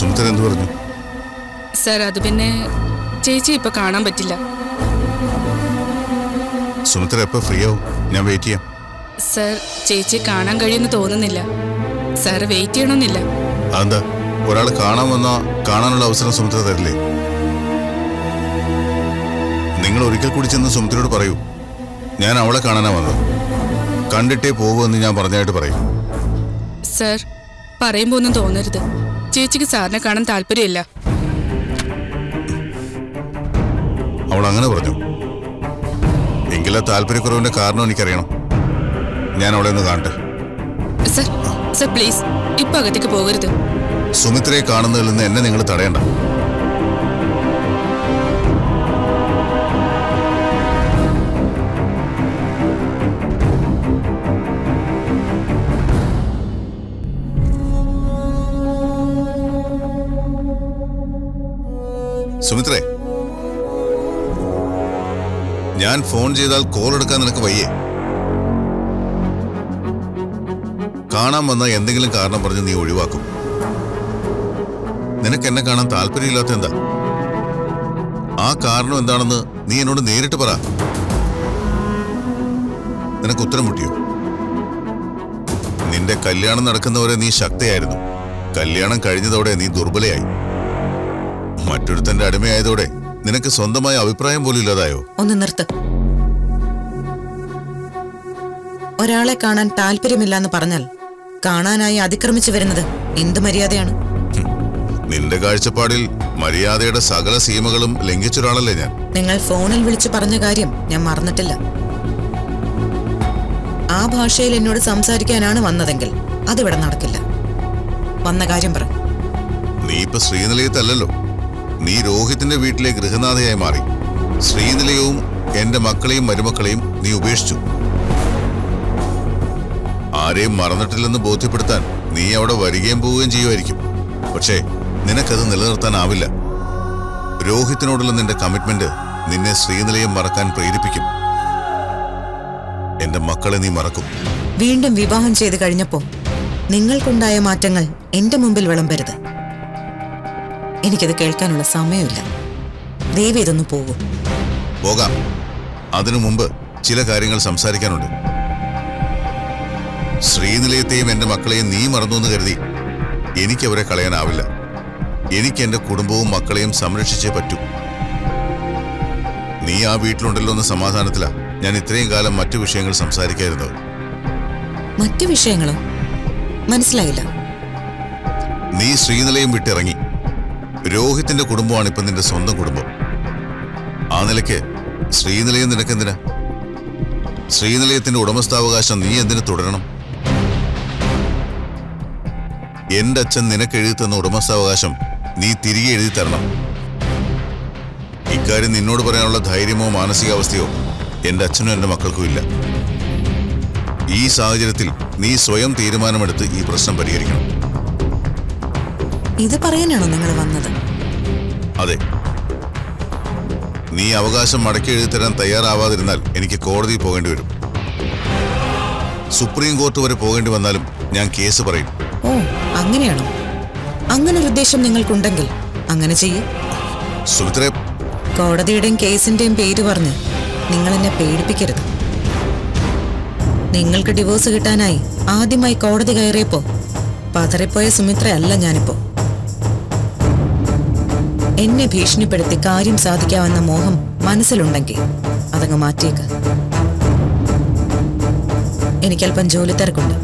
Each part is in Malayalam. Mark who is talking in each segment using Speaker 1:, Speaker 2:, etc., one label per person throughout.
Speaker 1: സുമിത്ര എന്ത് പറഞ്ഞു
Speaker 2: സർ അത് പിന്നെ ചേച്ചി ഇപ്പൊ കാണാൻ പറ്റില്ല
Speaker 1: സുമിത്ര എപ്പോ ഫ്രീ ആവും ഞാൻ വെയിറ്റ് ചെയ്യാം
Speaker 2: സർ ചേച്ചി കാണാൻ കഴിയുമെന്ന് തോന്നുന്നില്ല സർ വെയിറ്റ് ചെയ്യണമെന്നില്ല
Speaker 1: അതെന്താ ഒരാൾ കാണാൻ വന്നാ കാണാനുള്ള അവസരം സുമിത്ര തരില്ലേ നിങ്ങൾ ഒരിക്കൽ കൂടി ചെന്ന് സുമിത്രയോട് പറയൂ ഞാൻ അവളെ കാണാനാ വന്നത് കണ്ടിട്ടേ പോകുമെന്ന് ഞാൻ പറഞ്ഞായിട്ട് പറയും
Speaker 2: സർ പറയുമ്പോ ഒന്നും തോന്നരുത് ചേച്ചിക്ക് സാറിനെ കാണാൻ താല്പര്യമില്ല
Speaker 1: അവൾ അങ്ങനെ പറഞ്ഞു എങ്കിലാ താല്പര്യക്കുറവിന്റെ കാരണം എനിക്കറിയണം ഞാൻ അവളെ ഒന്ന് കാണട്ടെ
Speaker 2: സർ സർ പ്ലീസ് ഇപ്പൊ അകത്തേക്ക് പോകരുത്
Speaker 1: സുമിത്രയെ കാണുന്നതിൽ നിന്ന് എന്നെ നിങ്ങൾ തടയണ്ട സുമിത്രേ ഞാൻ ഫോൺ ചെയ്താൽ കോൾ എടുക്കാൻ നിനക്ക് വയ്യേ കാണാൻ വന്ന എന്തെങ്കിലും കാരണം പറഞ്ഞ് നീ ഒഴിവാക്കും നിനക്ക് എന്നെ കാണാൻ താല്പര്യമില്ലാത്ത എന്താ ആ കാരണം എന്താണെന്ന് നീ എന്നോട് നേരിട്ട് പറ നിനക്ക് ഉത്തരം മുട്ടിയോ നിന്റെ കല്യാണം നടക്കുന്നവരെ നീ ശക്തയായിരുന്നു കല്യാണം കഴിഞ്ഞതോടെ നീ ദുർബലയായി മറ്റൊരുത്തന്റെ അടിമയായതോടെ നിനക്ക് സ്വന്തമായ അഭിപ്രായം പോലും ഇല്ലാതായോ
Speaker 3: ഒന്ന് നിർത്ത് ഒരാളെ കാണാൻ താല്പര്യമില്ലാന്ന് പറഞ്ഞാൽ കാണാനായി അതിക്രമിച്ചു വരുന്നത് എന്ത് മര്യാദയാണ്
Speaker 1: നിന്റെ കാഴ്ചപ്പാടിൽ മര്യാദയുടെ സകല സീമകളും ലംഘിച്ചൊരാളല്ലേ ഞാൻ
Speaker 3: നിങ്ങൾ ഫോണിൽ വിളിച്ചു പറഞ്ഞ കാര്യം ഞാൻ മറന്നിട്ടില്ല ആ ഭാഷയിൽ എന്നോട് സംസാരിക്കാനാണ് വന്നതെങ്കിൽ അതിവിടെ നടക്കില്ല വന്ന കാര്യം പറ
Speaker 1: നീ ഇപ്പൊ ശ്രീനിലയത്തല്ലല്ലോ നീ രോഹിത്തിന്റെ വീട്ടിലെ ഗൃഹനാഥയായി മാറി ശ്രീനിലയവും എന്റെ മക്കളെയും മരുമക്കളെയും നീ ഉപേക്ഷിച്ചു ആരെയും മറന്നിട്ടില്ലെന്ന് ബോധ്യപ്പെടുത്താൻ നീ അവിടെ വരികയും പോവുകയും ചെയ്യുമായിരിക്കും പക്ഷേ നിനക്കത് നിലനിർത്താനാവില്ല രോഹിത്തിനോടുള്ള നിന്റെ കമ്മിറ്റ്മെന്റ് നിന്നെ ശ്രീനിലയം മറക്കാൻ പ്രേരിപ്പിക്കും എന്റെ മക്കളെ നീ മറക്കും
Speaker 3: വീണ്ടും വിവാഹം ചെയ്ത് കഴിഞ്ഞപ്പോ നിങ്ങൾക്കുണ്ടായ മാറ്റങ്ങൾ എന്റെ മുമ്പിൽ വിളമ്പരുത് എനിക്കത് കേൾക്കാനുള്ള സമയമില്ല ദയവ് ഇതൊന്ന് പോകൂ
Speaker 1: പോകാം അതിനു മുമ്പ് ചില കാര്യങ്ങൾ സംസാരിക്കാനുണ്ട് ശ്രീനിലയത്തെയും എന്റെ മക്കളെയും നീ മറന്നു എന്ന് കരുതി എനിക്ക് അവരെ കളയാനാവില്ല എനിക്ക് എന്റെ കുടുംബവും മക്കളെയും സംരക്ഷിച്ചേ പറ്റൂ നീ ആ വീട്ടിലുണ്ടല്ലോ എന്ന സമാധാനത്തിലാ ഞാൻ ഇത്രയും കാലം മറ്റു വിഷയങ്ങൾ സംസാരിക്കായിരുന്നത്
Speaker 3: മറ്റു വിഷയങ്ങളോ മനസ്സിലായില്ല
Speaker 1: നീ ശ്രീനിലയം വിട്ടിറങ്ങി രോഹിത്തിന്റെ കുടുംബമാണ് ഇപ്പൊ നിന്റെ സ്വന്തം കുടുംബം ആ നിലയ്ക്ക് ശ്രീനിലയം നിനക്കെന്തിനാ ശ്രീനിലയത്തിന്റെ ഉടമസ്ഥാവകാശം നീ എന്തിനു തുടരണം എന്റെ അച്ഛൻ നിനക്ക് എഴുതി തന്ന ഉടമസ്ഥാവകാശം നീ തിരികെ എഴുതി തരണം ഇക്കാര്യം നിന്നോട് പറയാനുള്ള ധൈര്യമോ മാനസികാവസ്ഥയോ എന്റെ അച്ഛനും എന്റെ മക്കൾക്കും ഇല്ല ഈ സാഹചര്യത്തിൽ നീ സ്വയം തീരുമാനമെടുത്ത് ഈ പ്രശ്നം പരിഹരിക്കണം
Speaker 3: ഇത് പറയാനാണോ നിങ്ങൾ വന്നത്
Speaker 1: അതെ നീ അവകാശം മടക്കി എഴുതി തരാൻ തയ്യാറാവാതിരുന്നാൽ എനിക്ക് കോടതിയിൽ പോകേണ്ടി വരും സുപ്രീം കോർട്ട് വരെ പോകേണ്ടി വന്നാലും ഞാൻ കേസ് പറയും
Speaker 3: ഓ അങ്ങനെയാണോ അങ്ങനൊരു ഉദ്ദേശം നിങ്ങൾക്കുണ്ടെങ്കിൽ അങ്ങനെ ചെയ്യൂ
Speaker 1: സുമിത്രേ
Speaker 3: കോടതിയുടെയും കേസിന്റെയും പേര് പറഞ്ഞ് നിങ്ങൾ എന്നെ പേടിപ്പിക്കരുത് നിങ്ങൾക്ക് ഡിവോഴ്സ് കിട്ടാനായി ആദ്യമായി കോടതി കയറിയപ്പോ പതറിപ്പോയ സുമിത്രയല്ല ഞാനിപ്പോ എന്നെ ഭീഷണിപ്പെടുത്തി കാര്യം സാധിക്കാമെന്ന മോഹം മനസ്സിലുണ്ടെങ്കിൽ അതങ്ങ് മാറ്റിയേക്ക് എനിക്കല്പം ജോലി തിരക്കുണ്ട്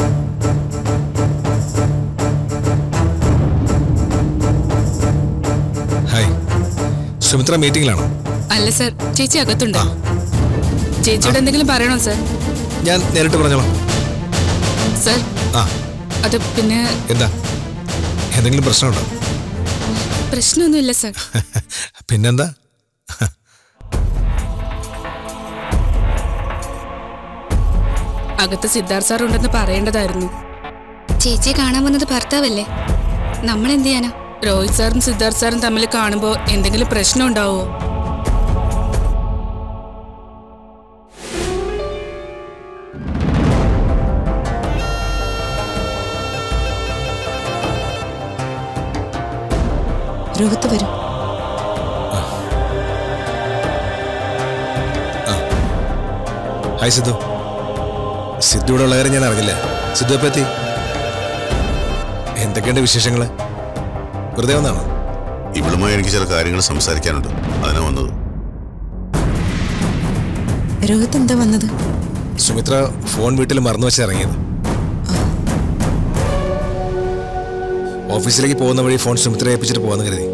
Speaker 4: ഹായ് സുമിത്ര മീറ്റിംഗിലാണോ
Speaker 2: അല്ല സർ ചേച്ചി അകത്തുണ്ട് ചേച്ചിയോട് എന്തെങ്കിലും പറയണോ സർ
Speaker 4: ഞാൻ നേരിട്ട് പറഞ്ഞോളാം
Speaker 2: സർ
Speaker 4: ആ
Speaker 2: അത് പിന്നെ
Speaker 4: എന്താ എന്തെങ്കിലും പ്രശ്നമുണ്ടോ
Speaker 2: പ്രശ്നമൊന്നുമില്ല സർ
Speaker 4: പിന്നെന്താ
Speaker 2: അകത്ത് സിദ്ധാർത്ഥ് സാർ ഉണ്ടെന്ന് പറയേണ്ടതായിരുന്നു
Speaker 5: ചേച്ചിയെ കാണാൻ വന്നത് ഭർത്താവല്ലേ നമ്മൾ എന്ത് ചെയ്യാനാ
Speaker 2: രോഹിത് സാറും സിദ്ധാർത്ഥ് സാറും തമ്മിൽ കാണുമ്പോൾ എന്തെങ്കിലും പ്രശ്നം ഉണ്ടാവുമോ
Speaker 3: രോഹിത്ത് വരും
Speaker 4: ഹായ് സിദ്ധു സിദ്ധു ഇവിടെ ഉള്ള കാര്യം ഞാൻ അറിഞ്ഞില്ല സിദ്ധു എപ്പോ എത്തി എന്തൊക്കെയുണ്ട് വിശേഷങ്ങള് വെറുതെ വന്നാണോ
Speaker 1: ഇവളുമായി എനിക്ക് ചില കാര്യങ്ങൾ സംസാരിക്കാനുണ്ട് അതിനാ വന്നത്
Speaker 3: രോഹിത്ത് എന്താ വന്നത്
Speaker 4: സുമിത്ര ഫോൺ വീട്ടിൽ മറന്നു വെച്ച് ഇറങ്ങിയത് ഓഫീസിലേക്ക് പോകുന്ന വഴി ഫോൺ സുമിത്ര ഏൽപ്പിച്ചിട്ട് പോകാന്ന് കരുതി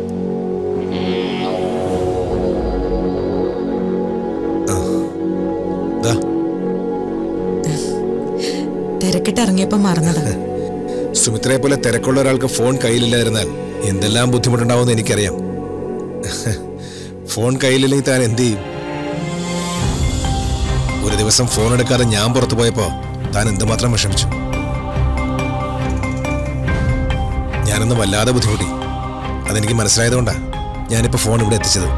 Speaker 4: ആ. ദാ,
Speaker 3: തിരക്കിട്ട് ഇറങ്ങിയപ്പോ മറന്നതാ
Speaker 4: സുമിത്രയെ പോലെ തിരക്കുള്ള ഒരാൾക്ക് ഫോൺ കയ്യിലില്ലായിരുന്നാൽ എന്തെല്ലാം ബുദ്ധിമുട്ടുണ്ടാവുമെന്ന് എനിക്കറിയാം ഫോൺ കയ്യിലില്ലെങ്കിൽ താൻ എന്ത് ചെയ്യും ഒരു ദിവസം ഫോൺ എടുക്കാതെ ഞാൻ പുറത്തു പോയപ്പോ താൻ എന്തുമാത്രം വിഷമിച്ചു ഞാനൊന്ന് വല്ലാതെ ബുദ്ധിമുട്ടി അതെനിക്ക് മനസ്സിലായതുകൊണ്ടാ ഞാനിപ്പോ ഫോൺ ഇവിടെ എത്തിച്ചത്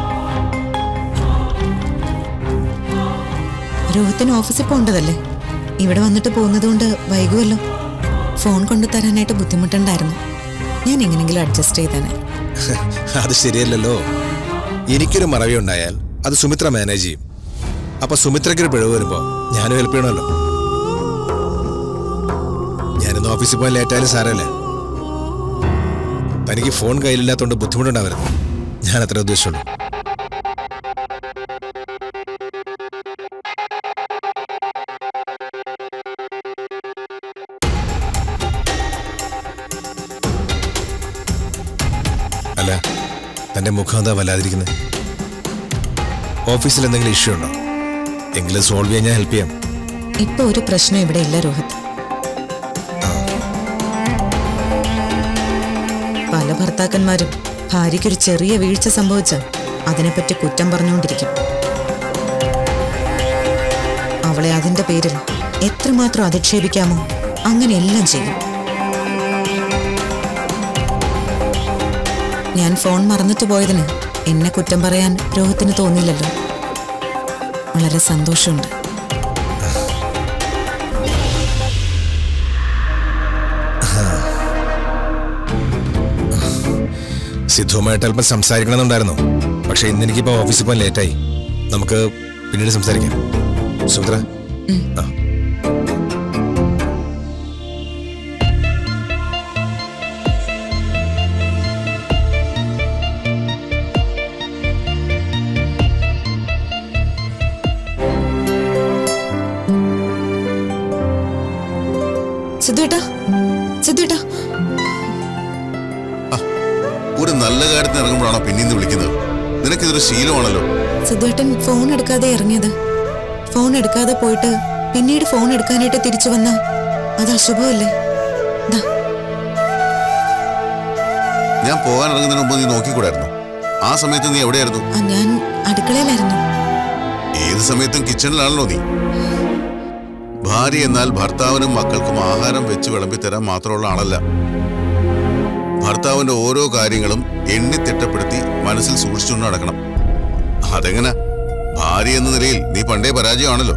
Speaker 3: രോഹിത്തിന് ഓഫീസിൽ പോകേണ്ടതല്ലേ ഇവിടെ വന്നിട്ട് പോകുന്നത് കൊണ്ട് വൈകുമല്ലോ ഫോൺ കൊണ്ടു തരാനായിട്ട് ബുദ്ധിമുട്ടുണ്ടായിരുന്നു ഞാൻ എങ്ങനെങ്കിലും അഡ്ജസ്റ്റ് ചെയ്തേനെ
Speaker 4: അത് ശരിയല്ലല്ലോ എനിക്കൊരു മറവി ഉണ്ടായാൽ അത് സുമിത്ര മാനേജ് ചെയ്യും അപ്പൊ സുമിത്രയ്ക്കൊരു പിഴവ് വരുമ്പോ ഞാനും ഹെൽപ്പ് ചെയ്യണമല്ലോ ഞാനിന്ന് ഓഫീസിൽ പോകാൻ ലേറ്റായാലും സാരമല്ല തനിക്ക് ഫോൺ കയ്യിലില്ലാത്തതുകൊണ്ട് ബുദ്ധിമുട്ടുണ്ടാവരുത് ഞാൻ അത്ര ഉദ്ദേശിച്ചുള്ളൂ അല്ല തന്റെ മുഖം എന്താ വല്ലാതിരിക്കുന്നത് ഓഫീസിൽ എന്തെങ്കിലും ഇഷ്യൂ ഉണ്ടോ എങ്കിലും സോൾവ് ചെയ്യാൻ ഞാൻ ഹെൽപ്പ് ചെയ്യാം
Speaker 3: ഇപ്പൊ ഒരു പ്രശ്നം ഇവിടെ ഇല്ല രോഹിത് പല ഭർത്താക്കന്മാരും ഭാര്യയ്ക്കൊരു ചെറിയ വീഴ്ച സംഭവിച്ച അതിനെപ്പറ്റി കുറ്റം പറഞ്ഞുകൊണ്ടിരിക്കും അവളെ അതിന്റെ പേരിൽ എത്രമാത്രം അധിക്ഷേപിക്കാമോ അങ്ങനെയെല്ലാം ചെയ്യും ഞാൻ ഫോൺ മറന്നിട്ട് പോയതിന് എന്നെ കുറ്റം പറയാൻ രോഹിത്തിന് തോന്നിയില്ലല്ലോ വളരെ സന്തോഷമുണ്ട്
Speaker 4: സിദ്ധുവുമായിട്ട് അല്പം സംസാരിക്കണമെന്നുണ്ടായിരുന്നു പക്ഷെ ഇന്ന് എനിക്കിപ്പോ ഓഫീസിൽ പോകാൻ ലേറ്റായി നമുക്ക് പിന്നീട് സംസാരിക്കാം സുമിത്ര ആ
Speaker 3: സിദ്ധുവേട്ടാ സിദ്ധുവേട്ടാ
Speaker 1: ഒരു നല്ല കാര്യത്തിന് ഇറങ്ങുമ്പോഴാണോ പിന്നീന്ന് വിളിക്കുന്നത് നിനക്കിതൊരു ശീലമാണല്ലോ
Speaker 3: സിദ്ധുവേട്ടൻ ഫോൺ എടുക്കാതെ ഇറങ്ങിയത് ഫോൺ എടുക്കാതെ പോയിട്ട് പിന്നീട് ഫോൺ എടുക്കാനായിട്ട് തിരിച്ചു വന്ന അത് അശുഭമല്ലേ ദാ
Speaker 1: ഞാൻ പോകാൻ ഇറങ്ങുന്നതിന് മുമ്പ് നീ നോക്കിക്കൂടായിരുന്നു ആ സമയത്ത് നീ എവിടെയായിരുന്നു
Speaker 3: ആ, ഞാൻ അടുക്കളയിലായിരുന്നു
Speaker 1: ഏത് സമയത്തും കിച്ചണിലാണല്ലോ നീ ഭാര്യ എന്നാൽ ഭർത്താവിനും മക്കൾക്കും ആഹാരം വെച്ച് വിളമ്പി തരാൻ മാത്രമുള്ള ആളല്ല ഭർത്താവിന്റെ ഓരോ കാര്യങ്ങളും എണ്ണി തിട്ടപ്പെടുത്തി മനസ്സിൽ സൂക്ഷിച്ചുകൊണ്ട് നടക്കണം അതെങ്ങനെ ഭാര്യ എന്ന നിലയിൽ നീ പണ്ടേ പരാജയമാണല്ലോ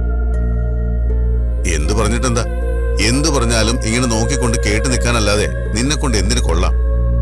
Speaker 1: എന്തു പറഞ്ഞിട്ടെന്താ എന്തു പറഞ്ഞാലും ഇങ്ങനെ നോക്കിക്കൊണ്ട് കേട്ടു നിൽക്കാനല്ലാതെ നിന്നെ കൊണ്ട് എന്തിനു കൊള്ളാം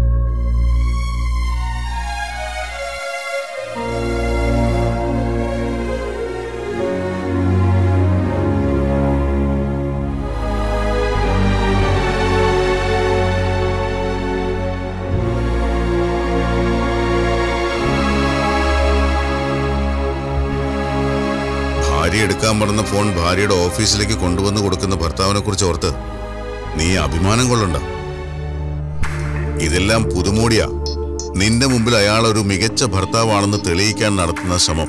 Speaker 1: ഭാര്യ എടുക്കാൻ പറഞ്ഞ ഫോൺ ഭാര്യയുടെ ഓഫീസിലേക്ക് കൊണ്ടുവന്ന് കൊടുക്കുന്ന ഭർത്താവിനെ കുറിച്ച് ഓർത്ത് നീ അഭിമാനം കൊള്ളണ്ട ഇതെല്ലാം പുതുമോടിയാ നിന്റെ മുമ്പിൽ അയാൾ ഒരു മികച്ച ഭർത്താവാണെന്ന് തെളിയിക്കാൻ നടത്തുന്ന ശ്രമം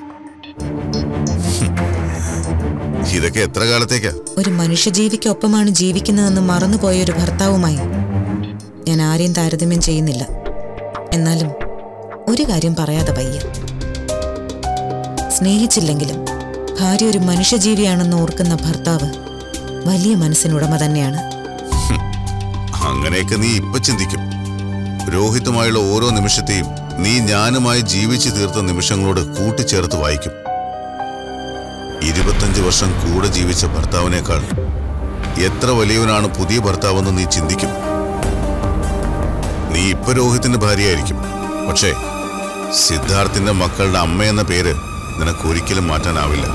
Speaker 1: ഹും. ഇതൊക്കെ എത്ര കാലത്തേക്കാ
Speaker 3: ഒരു മനുഷ്യജീവിക്കൊപ്പമാണ് ജീവിക്കുന്നതെന്ന് മറന്നുപോയ ഒരു ഭർത്താവുമായി ഞാൻ ആരെയും താരതമ്യം ചെയ്യുന്നില്ല എന്നാലും ഒരു കാര്യം പറയാതെ വയ്യ സ്നേഹിച്ചില്ലെങ്കിലും ഭാര്യ ഒരു മനുഷ്യജീവിയാണെന്ന് ഓർക്കുന്ന ഭർത്താവ് വലിയ മനസ്സിനുടമ തന്നെയാണ്
Speaker 1: അങ്ങനെയൊക്കെ നീ ഇപ്പൊ ചിന്തിക്കും രോഹിത്തുമായുള്ള ഓരോ നിമിഷത്തെയും നീ ഞാനുമായി ജീവിച്ചു തീർത്ത നിമിഷങ്ങളോട് കൂട്ടിച്ചേർത്ത് വായിക്കും ഇരുപത്തഞ്ച് വർഷം കൂടെ ജീവിച്ച ഭർത്താവിനേക്കാൾ എത്ര വലിയവനാണ് പുതിയ ഭർത്താവെന്ന് നീ ചിന്തിക്കും നീ ഇപ്പൊ രോഹിത്തിന്റെ ഭാര്യയായിരിക്കും പക്ഷേ സിദ്ധാർത്ഥിന്റെ മക്കളുടെ അമ്മയെന്ന പേര് നിനക്ക് ഒരിക്കലും മാറ്റാനാവില്ല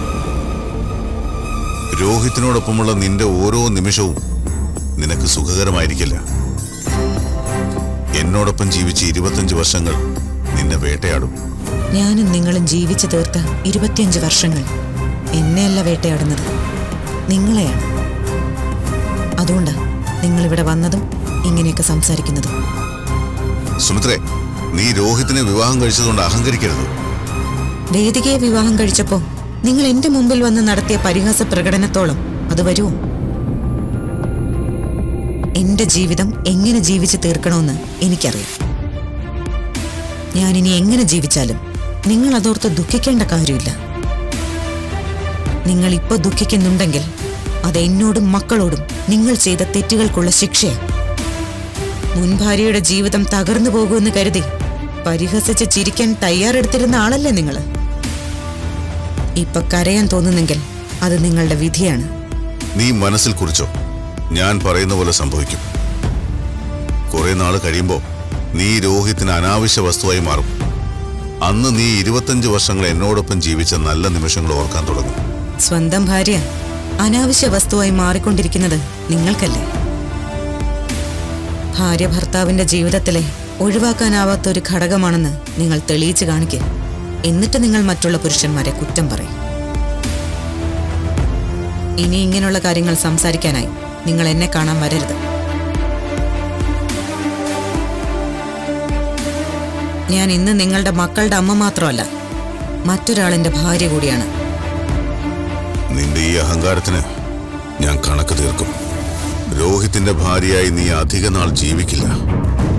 Speaker 1: രോഹിത്തിനോടൊപ്പമുള്ള നിന്റെ ഓരോ നിമിഷവും നിനക്ക് സുഖകരമായിരിക്കില്ല എന്നോടൊപ്പം ജീവിച്ച ഇരുപത്തഞ്ച് വർഷങ്ങൾ നിന്നെ വേട്ടയാടും
Speaker 3: ഞാനും നിങ്ങളും ജീവിച്ചു തീർത്ത ഇരുപത്തിയഞ്ച് വർഷങ്ങൾ എന്നെയല്ല വേട്ടയാടുന്നത് നിങ്ങളെയാണ് അതുകൊണ്ടാ നിങ്ങൾ ഇവിടെ വന്നതും ഇങ്ങനെയൊക്കെ സംസാരിക്കുന്നതും
Speaker 1: സുമിത്രേ നീ രോഹിത്തിനെ വിവാഹം കഴിച്ചതുകൊണ്ട് അഹങ്കരിക്കരുത്
Speaker 3: വേദികയെ വിവാഹം കഴിച്ചപ്പോ നിങ്ങൾ എന്റെ മുമ്പിൽ വന്ന് നടത്തിയ പരിഹാസ പ്രകടനത്തോളം അത് വരുമോ എന്റെ ജീവിതം എങ്ങനെ ജീവിച്ചു തീർക്കണമെന്ന് എനിക്കറിയാം ഞാനിനി എങ്ങനെ ജീവിച്ചാലും നിങ്ങൾ അതോർത്ത് ദുഃഖിക്കേണ്ട കാര്യമില്ല നിങ്ങൾ ഇപ്പൊ ദുഃഖിക്കുന്നുണ്ടെങ്കിൽ അത് എന്നോടും മക്കളോടും നിങ്ങൾ ചെയ്ത തെറ്റുകൾക്കുള്ള ശിക്ഷയാണ് മുൻ ഭാര്യയുടെ ജീവിതം തകർന്നു പോകുമെന്ന് കരുതി പരിഹസിച്ച് ചിരിക്കാൻ തയ്യാറെടുത്തിരുന്ന ആളല്ലേ നിങ്ങള് ഇപ്പൊ കരയാൻ തോന്നുന്നെങ്കിൽ അത് നിങ്ങളുടെ വിധിയാണ്
Speaker 1: നീ മനസ്സിൽ കുറിച്ചോ ഞാൻ പറയുന്ന പോലെ സംഭവിക്കും കുറെ നാൾ കഴിയുമ്പോ നീ രോഹിത്തിന് അനാവശ്യ വസ്തുവായി മാറും അന്ന് നീ ഇരുപത്തഞ്ച് വർഷങ്ങൾ എന്നോടൊപ്പം ജീവിച്ച നല്ല നിമിഷങ്ങൾ ഓർക്കാൻ തുടങ്ങും
Speaker 3: സ്വന്തം ഭാര്യ അനാവശ്യ വസ്തുവായി മാറിക്കൊണ്ടിരിക്കുന്നത് നിങ്ങൾക്കല്ലേ ഭാര്യ ഭർത്താവിന്റെ ജീവിതത്തിലെ ഒഴിവാക്കാനാവാത്ത ഒരു ഘടകമാണെന്ന് നിങ്ങൾ തെളിയിച്ചു കാണിക്കുക എന്നിട്ട് നിങ്ങൾ മറ്റുള്ള പുരുഷന്മാരെ കുറ്റം പറയും ഇനി ഇങ്ങനെയുള്ള കാര്യങ്ങൾ സംസാരിക്കാനായി നിങ്ങൾ എന്നെ കാണാൻ വരരുത് ഞാൻ ഇന്ന് നിങ്ങളുടെ മക്കളുടെ അമ്മ മാത്രമല്ല മറ്റൊരാളിന്റെ ഭാര്യ കൂടിയാണ്
Speaker 1: നിന്റെ ഈ അഹങ്കാരത്തിന് ഞാൻ കണക്ക് തീർക്കും രോഹിത്തിന്റെ ഭാര്യയായി നീ അധിക നാൾ ജീവിക്കില്ല